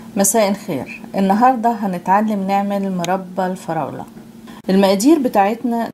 مساء الخير النهاردة هنتعلم نعمل مربى الفراولة المقادير بتاعتنا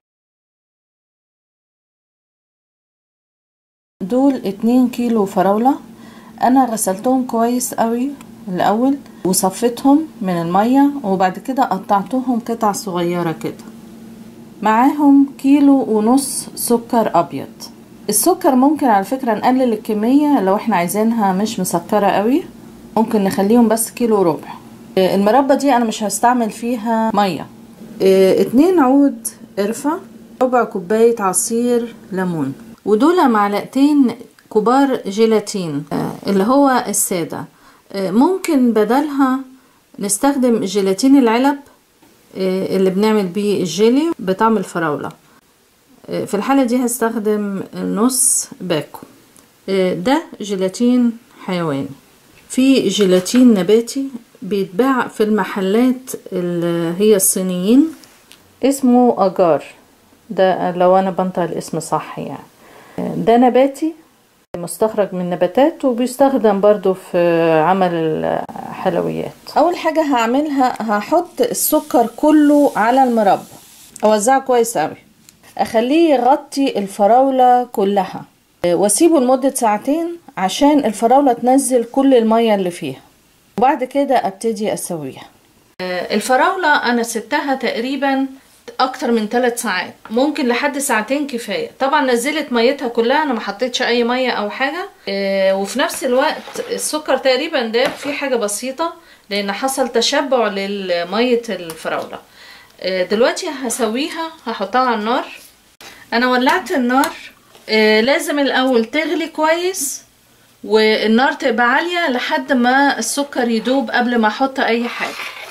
دول اتنين كيلو فراولة انا غسلتهم كويس قوي الاول وصفيتهم من المية وبعد كده قطعتهم قطع صغيرة كده معاهم كيلو ونص سكر ابيض السكر ممكن على فكرة نقلل الكمية لو احنا عايزينها مش مسكرة قوي ممكن نخليهم بس كيلو وربع المربى دي انا مش هستعمل فيها مية اتنين عود قرفة ربع كوباية عصير ليمون ودول معلقتين كبار جيلاتين اللي هو السادة ممكن بدلها نستخدم جيلاتين العلب اللي بنعمل بيه الجيلي بطعم الفراولة في الحالة دي هستخدم نص باكو ده جيلاتين حيواني في جيلاتين نباتي بيتباع في المحلات اللي هي الصينيين اسمه اجار ده لو انا بنطق الاسم صح يعني ده نباتي مستخرج من نباتات وبيستخدم برضو في عمل الحلويات اول حاجة هعملها هحط السكر كله على المربى اوزعه كويس قوي اخليه يغطي الفراولة كلها واسيبه لمدة ساعتين عشان الفراولة تنزل كل المية اللي فيها وبعد كده ابتدي اسويها الفراولة انا سبتها تقريبا اكتر من 3 ساعات ممكن لحد ساعتين كفايه طبعا نزلت ميتها كلها انا ما حطيتش اي ميه او حاجه آه وفي نفس الوقت السكر تقريبا داب في حاجه بسيطه لان حصل تشبع لميه الفراوله آه دلوقتي هسويها هحطها على النار انا ولعت النار آه لازم الاول تغلي كويس والنار تبقى عاليه لحد ما السكر يدوب قبل ما احط اي حاجه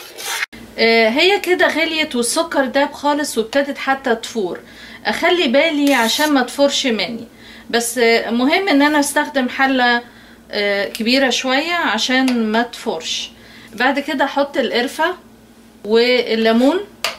هي كده غليت والسكر داب خالص وابتدت حتى تفور اخلي بالي عشان ما تفورش مني بس مهم ان انا استخدم حلة كبيرة شوية عشان ما تفورش بعد كده احط القرفة والليمون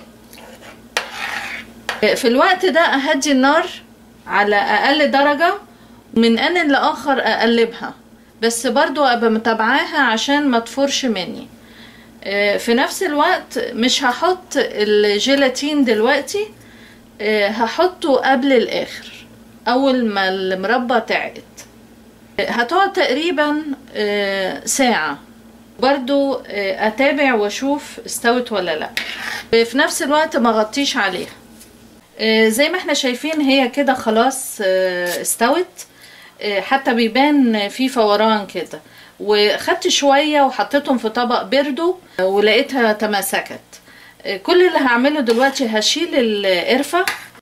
في الوقت ده اهدي النار على اقل درجة من ان لاخر اقلبها بس برضو ابقى متابعاها عشان ما تفورش مني في نفس الوقت مش هحط الجيلاتين دلوقتي هحطه قبل الاخر اول ما المربى تعقد هتقعد تقريبا ساعة برضو اتابع واشوف استوت ولا لا في نفس الوقت ما غطيش عليها زي ما احنا شايفين هي كده خلاص استوت حتى بيبان في فوران كده وخدت شوية وحطيتهم في طبق بردو ولقيتها تماسكت كل اللي هعمله دلوقتي هشيل القرفة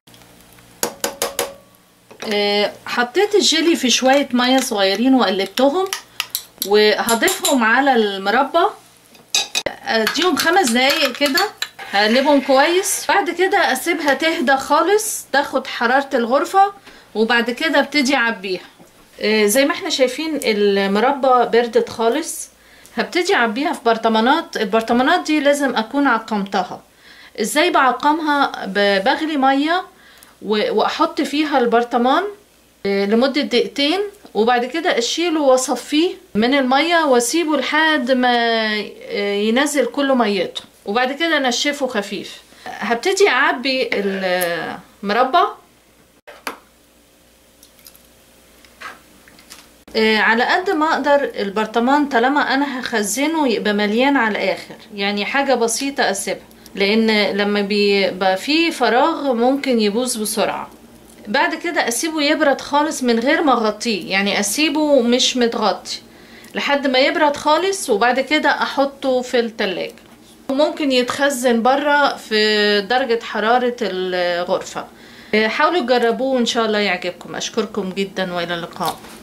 حطيت الجيلي في شوية مية صغيرين وقلبتهم وهضيفهم على المربى اديهم خمس دقايق كده هقلبهم كويس بعد كده اسيبها تهدى خالص تاخد حرارة الغرفة وبعد كده ابتدي اعبيها زي ما احنا شايفين المربى بردت خالص هبتدي اعبيها في برطمانات البرطمانات دي لازم اكون عقمتها ازاي بعقمها بغلي ميه واحط فيها البرطمان لمدة دقيقتين وبعد كده اشيله واصفيه من المية واسيبه لحد ما ينزل كل ميته وبعد كده انشفه خفيف هبتدي اعبي المربى على قد ما اقدر البرطمان طالما انا هخزنه يبقى مليان على الاخر يعني حاجة بسيطة اسيبها لان لما بيبقى فيه فراغ ممكن يبوظ بسرعة بعد كده اسيبه يبرد خالص من غير ما اغطيه يعني اسيبه مش متغطي لحد ما يبرد خالص وبعد كده احطه في التلاجة ممكن يتخزن برا في درجة حرارة الغرفة حاولوا تجربوه وان شاء الله يعجبكم اشكركم جدا والى اللقاء